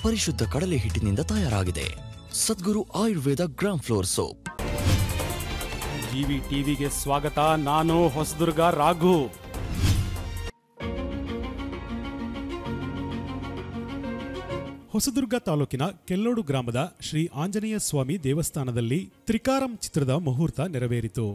ಪರಿಶುದ್ಧ ಕಡಲೆ ಹಿಟ್ಟಿನಿಂದ ತಯಾರಾಗಿದೆ Sadguru Ayurveda gram flour soap GV ಟಿವಿಗೆ ಸ್ವಾಗತ ನಾನು ಹೊಸದುರ್ಗ ರಾಘು ಹೊಸದುರ್ಗ ತಾಲೂಕಿನ ಕೆಲ್ಲೋಡು ಗ್ರಾಮದ ಶ್ರೀ ಆಂಜನೇಯ ಸ್ವಾಮಿ ದೇವಸ್ಥಾನದಲ್ಲಿ ತ್ರಿಕಾರಂ ಚಿತ್ರದ ಮುಹೂರ್ತ ನೆರವೇರಿತು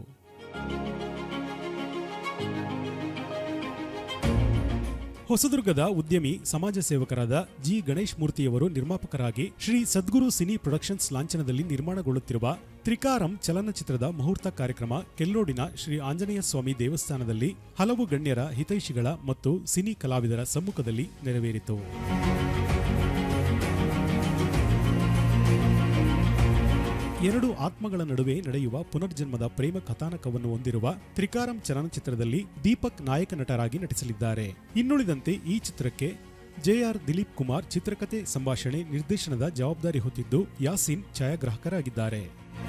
ಹೊಸದುರ್ಗದ ಉದ್ಯಮಿ ಸಮಾಜ ಸೇವಕರಾದ ಜಿ ಗಣೇಶ್ ಮೂರ್ತಿಯವರು ನಿರ್ಮಾಪಕರಾಗಿ ಶ್ರೀ ಸದ್ಗುರು ಸಿನಿ ಪ್ರೊಡಕ್ಷನ್ಸ್ ಲಾಂಛನದಲ್ಲಿ ನಿರ್ಮಾಣಗೊಳ್ಳುತ್ತಿರುವ ತ್ರಿಕಾರಂ ಚಲನಚಿತ್ರದ ಮುಹೂರ್ತ ಕಾರ್ಯಕ್ರಮ ಕೆಲ್ಲೋಡಿನ ಶ್ರೀ ಆಂಜನೇಯ ಸ್ವಾಮಿ ದೇವಸ್ಥಾನದಲ್ಲಿ ಹಲವು ಗಣ್ಯರ ಹಿತೈಷಿಗಳ ಮತ್ತು ಸಿನಿ ಕಲಾವಿದರ ಸಮ್ಮುಖದಲ್ಲಿ ನೆರವೇರಿತು ಎರಡು ಆತ್ಮಗಳ ನಡುವೆ ನಡೆಯುವ ಪುನರ್ಜನ್ಮದ ಪ್ರೇಮ ಕಥಾನಕವನ್ನು ಹೊಂದಿರುವ ತ್ರಿಕಾರಂ ಚಲನಚಿತ್ರದಲ್ಲಿ ದೀಪಕ್ ನಾಯಕ ನಟರಾಗಿ ನಟಿಸಲಿದ್ದಾರೆ ಇನ್ನುಳಿದಂತೆ ಈ ಚಿತ್ರಕ್ಕೆ ಜೆಆರ್ ದಿಲೀಪ್ ಕುಮಾರ್ ಚಿತ್ರಕಥೆ ಸಂಭಾಷಣೆ ನಿರ್ದೇಶನದ ಜವಾಬ್ದಾರಿ ಹೊತ್ತಿದ್ದು ಯಾಸಿನ್ ಛಾಯಾಗ್ರಾಹಕರಾಗಿದ್ದಾರೆ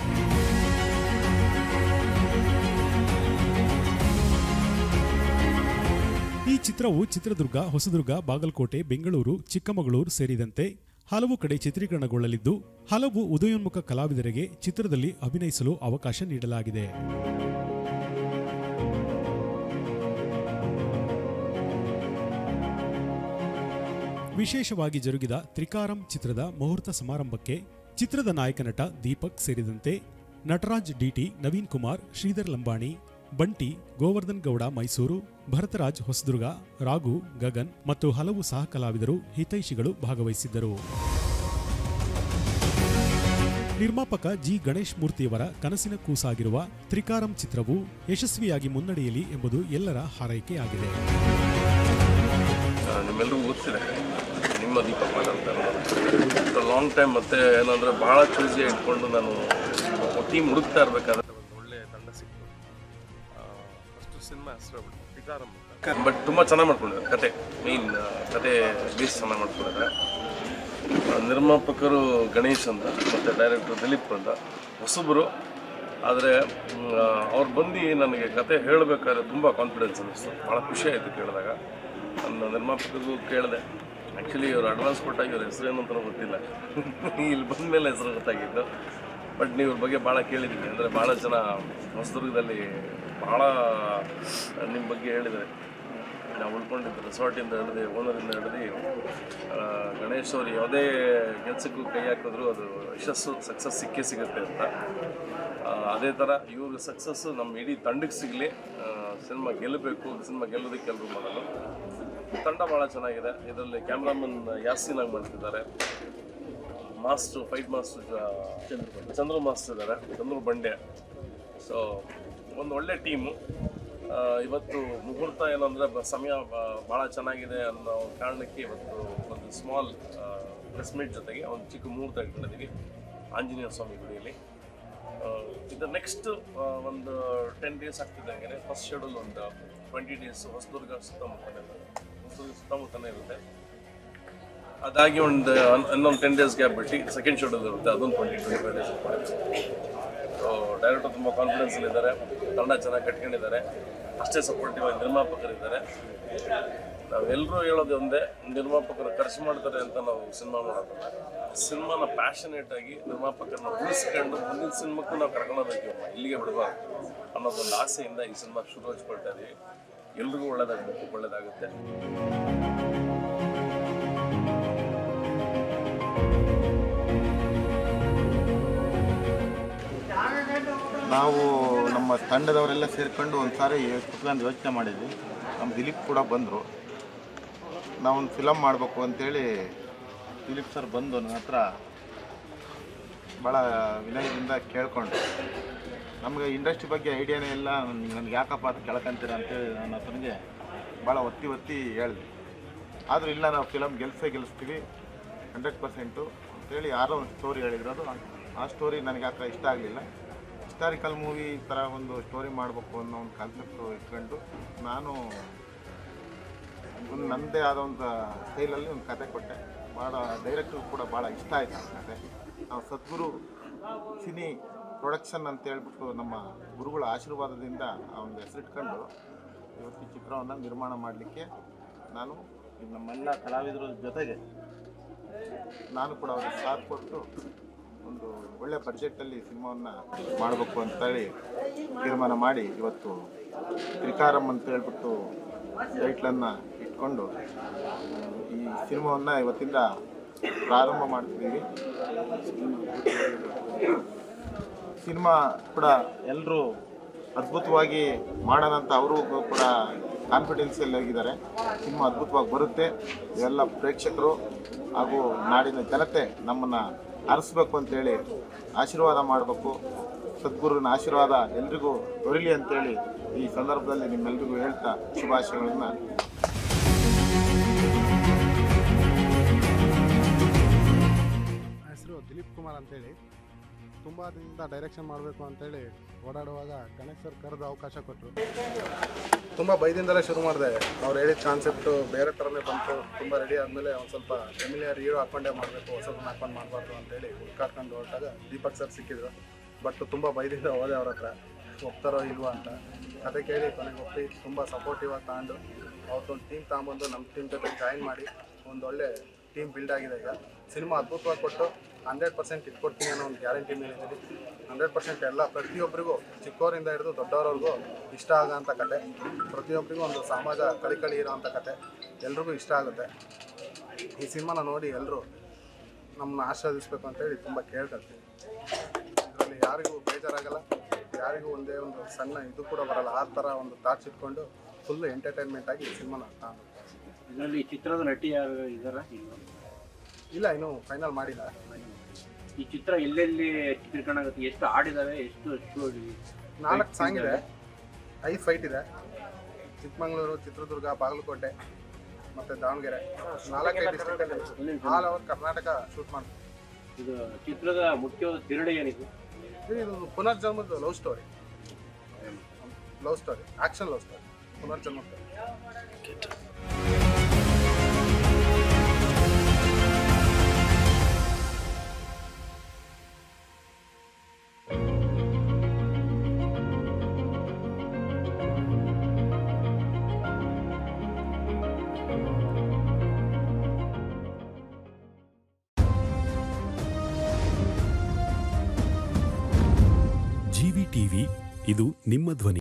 ಈ ಚಿತ್ರವು ಚಿತ್ರದುರ್ಗ ಹೊಸದುರ್ಗ ಬಾಗಲಕೋಟೆ ಬೆಂಗಳೂರು ಚಿಕ್ಕಮಗಳೂರು ಸೇರಿದಂತೆ ಹಲವು ಕಡೆ ಚಿತ್ರೀಕರಣಗೊಳ್ಳಲಿದ್ದು ಹಲವು ಉದಯೋನ್ಮುಖ ಕಲಾವಿದರಿಗೆ ಚಿತ್ರದಲ್ಲಿ ಅಭಿನಯಿಸಲು ಅವಕಾಶ ನೀಡಲಾಗಿದೆ ವಿಶೇಷವಾಗಿ ಜರುಗಿದ ತ್ರಿಕಾರಂ ಚಿತ್ರದ ಮುಹೂರ್ತ ಸಮಾರಂಭಕ್ಕೆ ಚಿತ್ರದ ನಾಯಕ ನಟ ದೀಪಕ್ ಸೇರಿದಂತೆ ನಟರಾಜ್ ಡಿಟಿ ನವೀನ್ ಕುಮಾರ್ ಶ್ರೀಧರ್ ಲಂಬಾಣಿ ಬಂಟಿ ಗೋವರ್ಧನ್ ಗೌಡ ಮೈಸೂರು ಭರತರಾಜ್ ಹೊಸದುರ್ಗ ರಾಘು ಗಗನ್ ಮತ್ತು ಹಲವು ಸಹ ಕಲಾವಿದರು ಹಿತೈಷಿಗಳು ಭಾಗವಹಿಸಿದ್ದರು ನಿರ್ಮಾಪಕ ಜಿ ಗಣೇಶ್ ಮೂರ್ತಿಯವರ ಕನಸಿನ ಕೂಸಾಗಿರುವ ತ್ರಿಕಾರಂ ಚಿತ್ರವು ಯಶಸ್ವಿಯಾಗಿ ಮುನ್ನಡೆಯಲಿ ಎಂಬುದು ಎಲ್ಲರ ಹಾರೈಕೆಯಾಗಿದೆ ಆ, ನಿಮ್ಮೆಲ್ಲರಿಗೂ ಗೊತ್ತಿದೆ ನಿಮ್ಮ ದೀಪಕ್ ಅಂತ ಲಾಂಗ್ ಟೈಮ್ ಮತ್ತೆ ಏನಂದ್ರೆ ಭಾಳ ಚೂಸಿಯಾಗಿ ಇಟ್ಕೊಂಡು ನಾನು ಟೀಮ್ ಹುಡುಕ್ತಾ ಇರಬೇಕಾದ್ರೆ ಒಂದು ಒಳ್ಳೆ ತಂಡ ಸಿಕ್ತು ಫಸ್ಟ್ ಸಿನಿಮಾ ಹೆಸರು ಬಟ್ ತುಂಬ ಚೆನ್ನಾಗಿ ಮಾಡ್ಕೊಂಡಿದ್ದಾರೆ ಕತೆ ಮೇನ್ ಕತೆ ಬೇಸ್ ಚೆನ್ನಾಗಿ ಮಾಡ್ಕೊಂಡಿದ್ದಾರೆ ಆ, ನಿರ್ಮಾಪಕರು ಗಣೇಶ್ ಅಂತ ಮತ್ತು ಡೈರೆಕ್ಟರ್ ದಿಲೀಪ್ ಅಂತ ಹೊಸಬರು ಆದರೆ ಅವ್ರು ಬಂದು ನನಗೆ ಕತೆ ಹೇಳಬೇಕಾದ್ರೆ ತುಂಬ ಕಾನ್ಫಿಡೆನ್ಸ್ ಅನ್ನಿಸ್ತು ಭಾಳ ಖುಷಿ ಆಯಿತು ಕೇಳಿದಾಗ ನನ್ನ ನಿರ್ಮಾಪಕರಿಗೂ ಕೇಳಿದೆ ಆ್ಯಕ್ಚುಲಿ ಇವರು ಅಡ್ವಾನ್ಸ್ ಕೊಟ್ಟಾಗ ಇವ್ರ ಹೆಸರೇನು ಅಂತ ಗೊತ್ತಿಲ್ಲ ಇಲ್ಲಿ ಬಂದ ಮೇಲೆ ಹೆಸರು ಗೊತ್ತಾಗಿದ್ದು ಬಟ್ ನೀವು ಇವ್ರ ಬಗ್ಗೆ ಭಾಳ ಕೇಳಿದ್ದೀನಿ ಅಂದರೆ ಭಾಳ ಜನ ಹೊಸದುರ್ಗದಲ್ಲಿ ಭಾಳ ನಿಮ್ಮ ಬಗ್ಗೆ ಹೇಳಿದ್ದಾರೆ ನಾವು ಉಳ್ಕೊಂಡಿದ್ದು ರೆಸಾರ್ಟಿಂದ ಹಿಡಿದು ಓನರಿಂದ ಹಿಡಿದು ಆ, ಗಣೇಶ್ ಅವರು ಯಾವುದೇ ಕೆಲಸಕ್ಕೂ ಕೈ ಹಾಕಿದ್ರು ಅದು ಯಶಸ್ಸು ಸಕ್ಸಸ್ ಸಿಕ್ಕೇ ಸಿಗುತ್ತೆ ಅಂತ ಆ, ಅದೇ ಥರ ಇವ್ರ ಸಕ್ಸಸ್ಸು ನಮ್ಮ ಇಡೀ ತಂಡಕ್ಕೆ ಸಿಗಲಿ ಸಿನಿಮಾ ಗೆಲ್ಲಬೇಕು ಸಿನಿಮಾ ಗೆಲ್ಲೋದಕ್ಕೆ ಎಲ್ಲರೂ ಮಾಡೋದು ತಂಡ ಭಾಳ ಚೆನ್ನಾಗಿದೆ ಇದರಲ್ಲಿ ಕ್ಯಾಮ್ರಾಮನ್ ಯಾಸಿನ್ ಆಗಿ ಮಾಡ್ತಿದ್ದಾರೆ master fight master Chandru master ಇದ್ದಾರೆ ಚಂದ್ರು ಬಂಡೆ ಸೊ ಒಂದು ಒಳ್ಳೆ ಟೀಮು ಇವತ್ತು ಮುಹೂರ್ತ ಏನಂದರೆ ಸಮಯ ಭಾಳ ಚೆನ್ನಾಗಿದೆ ಅನ್ನೋ ಕಾರಣಕ್ಕೆ ಇವತ್ತು ಒಂದು ಸ್ಮಾಲ್ ಪ್ರೆಸ್ ಮೀಟ್ ಜೊತೆಗೆ ಒಂದು ಚಿಕ್ಕ ಮುಹೂರ್ತ ಇಟ್ಕೊಂಡಿದ್ದೀವಿ ಆಂಜನೇಯ ಸ್ವಾಮಿ ಗುಡಿಯಲ್ಲಿ ಆ, ಇದು ನೆಕ್ಸ್ಟ್ ಒಂದು ಟೆನ್ ಡೇಸ್ ಆಗ್ತಿದ್ದಂಗೆ ಫಸ್ಟ್ ಶೆಡ್ಯೂಲ್ ಒಂದು ಟ್ವೆಂಟಿ ಡೇಸ್ ಹೊಸದುರ್ಗ ಸುತ್ತಮುತ್ತನೇ ಹೊಸದುರ್ಗ ಸುತ್ತಮುತ್ತನೇ ಇರುತ್ತೆ ಅದಾಗಿ ಒಂದು ಇನ್ನೊಂದು ಟೆನ್ ಡೇಸ್ ಗ್ಯಾಪ್ ಬಿಟ್ಟು ಸೆಕೆಂಡ್ ಶೆಡ್ಯೂಲ್ ಇರುತ್ತೆ ಅದೊಂದು twenty twenty five days so director ತುಂಬ ಕಾನ್ಫಿಡೆನ್ಸಲ್ಲಿದ್ದಾರೆ ತಂಡ ಚೆನ್ನಾಗಿ ಕಟ್ಕೊಂಡಿದ್ದಾರೆ ಅಷ್ಟೇ ಸಪೋರ್ಟಿವ್ ಆಗಿ ನಿರ್ಮಾಪಕರಿದ್ದಾರೆ ನಾವೆಲ್ಲರೂ ಹೇಳೋದು ಒಂದೇ ನಿರ್ಮಾಪಕರು ಖರ್ಚು ಮಾಡ್ತಾರೆ ಅಂತ ನಾವು ಸಿನಿಮಾ ಮಾಡೋದಿಲ್ಲ ಸಿನಿಮಾನ ಪ್ಯಾಷನೇಟ್ ಆಗಿ ನಿರ್ಮಾಪಕರನ್ನ ಉಳಿಸ್ಕೊಂಡು ಮುಂದಿನ ಸಿನಿಮಾಕ್ಕೂ ನಾವು ಕರ್ಕೊಂಡೋಗ್ಬೇಕು ಇಲ್ಲಿಗೆ ಬಿಡಬಾರ್ದು ಅನ್ನೋದೊಂದು ಆಸೆಯಿಂದ ಈ ಸಿನಿಮಾ ಶುರು ಹಚ್ಕೊಳ್ತಾ ಇದೀವಿ ಎಲ್ರಿಗೂ ಒಳ್ಳೇದಾಗಬೇಕು ಒಳ್ಳೇದಾಗುತ್ತೆ ನಾವು ನಮ್ಮ ತಂಡದವರೆಲ್ಲ ಸೇರಿಕೊಂಡು ಒಂದು ಸಾರಿ ಕುತ್ಕೊಂಡು ಯೋಚನೆ ಮಾಡಿದ್ವಿ ನಮ್ಮ ದಿಲೀಪ್ ಕೂಡ ಬಂದರು ನಾವೊಂದು ಫಿಲಮ್ ಮಾಡಬೇಕು ಅಂತೇಳಿ ದಿಲೀಪ್ ಸರ್ ಬಂದು ನನ್ನ ಹತ್ರ ಭಾಳ ವಿನಯದಿಂದ ಕೇಳ್ಕೊಂಡು ನಮಗೆ ಇಂಡಸ್ಟ್ರಿ ಬಗ್ಗೆ ಐಡಿಯಾನೇ ಇಲ್ಲ ನನಗೆ ಯಾಕಪ್ಪ ಅದು ಕೇಳ್ಕೊಂತೀರ ಅಂತೇಳಿ ನನ್ನ ಹತ್ರನಿಗೆ ಭಾಳ ಒತ್ತಿ ಒತ್ತಿ ಹೇಳಿದೆ ಆದರೂ ಇಲ್ಲ ನಾವು ಫಿಲಮ್ ಗೆಲ್ಸೇ ಗೆಲ್ಲಿಸ್ತೀವಿ ಹಂಡ್ರೆಡ್ ಪರ್ಸೆಂಟು ಅಂತೇಳಿ ಯಾರೋ ಒಂದು ಸ್ಟೋರಿ ಹೇಳಿದ್ರು ಅದು ಆ ಸ್ಟೋರಿ ನನಗೆ ಯಾಕೆ ಇಷ್ಟ ಆಗಲಿಲ್ಲ ಹಿಸ್ಟಾರಿಕಲ್ ಮೂವಿ ಥರ ಒಂದು ಸ್ಟೋರಿ ಮಾಡಬೇಕು ಅನ್ನೋ ಒಂದು ಕಾನ್ಸೆಪ್ಟು ಇಟ್ಕೊಂಡು ನಾನು ಒಂದು ನನ್ನದೇ ಆದ ಒಂದು ಸ್ಟೈಲಲ್ಲಿ ಒಂದು ಕತೆ ಕೊಟ್ಟೆ ಭಾಳ ಡೈರೆಕ್ಟ್ರು ಕೂಡ ಭಾಳ ಇಷ್ಟ ಆಯಿತು ಆ ಕತೆ ನಾವು ಸದ್ಗುರು ಸಿನಿ ಪ್ರೊಡಕ್ಷನ್ ಅಂತ ಹೇಳ್ಬಿಟ್ಟು ನಮ್ಮ ಗುರುಗಳ ಆಶೀರ್ವಾದದಿಂದ ಆ ಒಂದು ಹೆಸರಿಟ್ಕೊಂಡು ಇವತ್ತು ಈ ಚಿತ್ರವನ್ನು ನಿರ್ಮಾಣ ಮಾಡಲಿಕ್ಕೆ ನಾನು ಈ ನಮ್ಮೆಲ್ಲ ಕಲಾವಿದರ ಜೊತೆಗೆ ನಾನು ಕೂಡ ಅವ್ರಿಗೆ ಸಾಥ್ ಕೊಟ್ಟು ಒಂದು ಒಳ್ಳೆ ಬಡ್ಜೆಟಲ್ಲಿ ಸಿನಿಮಾವನ್ನು ಮಾಡಬೇಕು ಅಂತೇಳಿ ತೀರ್ಮಾನ ಮಾಡಿ ಇವತ್ತು ತ್ರಿಕಾರಂ ಅಂತ ಹೇಳ್ಬಿಟ್ಟು ಟೈಟ್ಲನ್ನು ಇಟ್ಕೊಂಡು ಈ ಸಿನಿಮಾವನ್ನು ಇವತ್ತಿಂದ ಪ್ರಾರಂಭ ಮಾಡ್ತಿದ್ದೀವಿ ಸಿನಿಮಾ ಕೂಡ ಎಲ್ಲರೂ ಅದ್ಭುತವಾಗಿ ಮಾಡೋಣ ಅಂತ ಅವರು ಕೂಡ ಕಾನ್ಫಿಡೆನ್ಸಲ್ಲಿ ಹೋಗಿದ್ದಾರೆ ಸಿನಿಮಾ ಅದ್ಭುತವಾಗಿ ಬರುತ್ತೆ ಎಲ್ಲ ಪ್ರೇಕ್ಷಕರು ಹಾಗೂ ನಾಡಿನ ಜನತೆ ನಮ್ಮನ್ನು ಹರಿಸ್ಬೇಕು ಅಂತೇಳಿ ಆಶೀರ್ವಾದ ಮಾಡಬೇಕು ಸದ್ಗುರುವಿನ ಆಶೀರ್ವಾದ ಎಲ್ರಿಗೂ ದೊರೀಲಿ ಅಂತೇಳಿ ಈ ಸಂದರ್ಭದಲ್ಲಿ ನಿಮ್ಮೆಲ್ರಿಗೂ ಹೇಳ್ತಾ ಶುಭಾಶಯಗಳನ್ನು ಹೆಸರು ದಿಲೀಪ್ ಕುಮಾರ್ ಅಂತೇಳಿ ತುಂಬ ದಿನದಿಂದ ಡೈರೆಕ್ಷನ್ ಮಾಡಬೇಕು ಅಂತೇಳಿ ಓಡಾಡುವಾಗ ಗಣೇಶ್ ಸರ್ ಕರೆದು ಅವಕಾಶ ಕೊಟ್ಟರು ತುಂಬ ಬೈದಿಂದಲೇ ಶುರು ಮಾಡಿದೆ ಅವ್ರು ಹೇಳಿದ ಕಾನ್ಸೆಪ್ಟು ಬೇರೆ ಥರನೇ ಬಂತು ತುಂಬ ರೆಡಿ ಆದಮೇಲೆ ಒಂದು ಸ್ವಲ್ಪ ಫೆಮಿಲಿಯರ್ ಹೀರೋ ಹಾಕ್ಕೊಂಡೇ ಮಾಡಬೇಕು ಹೊಸದನ್ನ ಹಾಕೊಂಡು ಮಾಡಬಾರ್ದು ಅಂತೇಳಿ ಹುಡ್ಕಾಡ್ಕೊಂಡು ಹೊರಟಾಗ ದೀಪಕ್ ಸರ್ ಸಿಕ್ಕಿದ್ರು ಬಟ್ ತುಂಬ ಬೈದಿಂದ ಹೋದೆ ಅವ್ರ ಹತ್ರ ಒಪ್ತಾರೋ ಇಲ್ವಾ ಅಂತ ಕತೆ ಕೇಳಿ ಕೊನೆಗೆ ಒಪ್ಪಿ ತುಂಬ ಸಪೋರ್ಟಿವ್ ಆಗಿ ತಗೊಂಡು ಅವತ್ತೊಂದು ಟೀಮ್ ತಗೊಂಬಂದು ನಮ್ಮ ಟೀಮ್ ಜೊತೆ ಜಾಯಿನ್ ಮಾಡಿ ಒಂದು ಒಳ್ಳೆ ಟೀಮ್ ಬಿಲ್ಡ್ ಆಗಿದೆ ಈಗ ಸಿನಿಮಾ ಅದ್ಭುತವಾಗಿ ಕೊಟ್ಟು ಹಂಡ್ರೆಡ್ ಪರ್ಸೆಂಟ್ ಇಟ್ಕೊಡ್ತೀನಿ ಅನ್ನೋ ಒಂದು ಗ್ಯಾರಂಟಿ ಮೇಲೆ ಇದ್ದೀನಿ ಹಂಡ್ರೆಡ್ ಪರ್ಸೆಂಟ್ ಎಲ್ಲ ಪ್ರತಿಯೊಬ್ಬರಿಗೂ ಚಿಕ್ಕವರಿಂದ ಹಿಡಿದು ದೊಡ್ಡವರವರೆಗೂ ಇಷ್ಟ ಆಗೋಂಥ ಕತೆ ಪ್ರತಿಯೊಬ್ಬರಿಗೂ ಒಂದು ಸಮಾಜ ಕಳಿಕಳಿ ಇರೋವಂಥ ಕತೆ ಎಲ್ರಿಗೂ ಇಷ್ಟ ಆಗುತ್ತೆ ಈ ಸಿನಿಮಾನ ನೋಡಿ ಎಲ್ಲರೂ ನಮ್ಮನ್ನ ಆಶೀರ್ವದಿಸ್ಬೇಕು ಅಂತೇಳಿ ತುಂಬ ಕೇಳ್ಕೊಳ್ತೀನಿ ಇದರಲ್ಲಿ ಯಾರಿಗೂ ಬೇಜಾರಾಗಲ್ಲ ಯಾರಿಗೂ ಒಂದೇ ಒಂದು ಸಣ್ಣ ಇದು ಕೂಡ ಬರಲ್ಲ ಆ ಥರ ಒಂದು ಥಾಟ್ಸ್ ಇಟ್ಕೊಂಡು ಫುಲ್ ಎಂಟರ್ಟೈನ್ಮೆಂಟ್ ಆಗಿ ಈ ಸಿನಿಮಾನ ತಗೊಂಡು ಇದರಲ್ಲಿ ಚಿತ್ರದ ನಟಿ ಯಾರು ಇದಾರ ಇಲ್ಲ ಇನ್ನೂ ಫೈನಲ್ ಮಾಡಿಲ್ಲ ಈ ಚಿತ್ರ ಎಲ್ಲೆಲ್ಲಿ ಚಿತ್ರೀಕರಣ ಆಗುತ್ತೆ ಎಷ್ಟು ಆಡಿದಾವೆ ಎಷ್ಟು ಎಷ್ಟು ನಾಲ್ಕು ಸಾಂಗ್ ಇದೆ ಐದು ಫೈಟ್ ಇದೆ ಚಿಕ್ಕಮಗಳೂರು ಚಿತ್ರದುರ್ಗ ಬಾಗಲಕೋಟೆ ಮತ್ತು ದಾವಣಗೆರೆ ನಾಲ್ಕೈದು district all over Karnataka shoot ಮಾಡ್ತೀವಿ ಇದು ಚಿತ್ರದ ಮುಖ್ಯವಾದ ತಿರುಳು ಏನಿದೆ ಇದು ಪುನರ್ಜನ್ಮದ love story love story action love story ಪುನರ್ಜನ್ಮ story. ಜಿವಿ ಟಿವಿ ಇದು ನಿಮ್ಮ ಧ್ವನಿ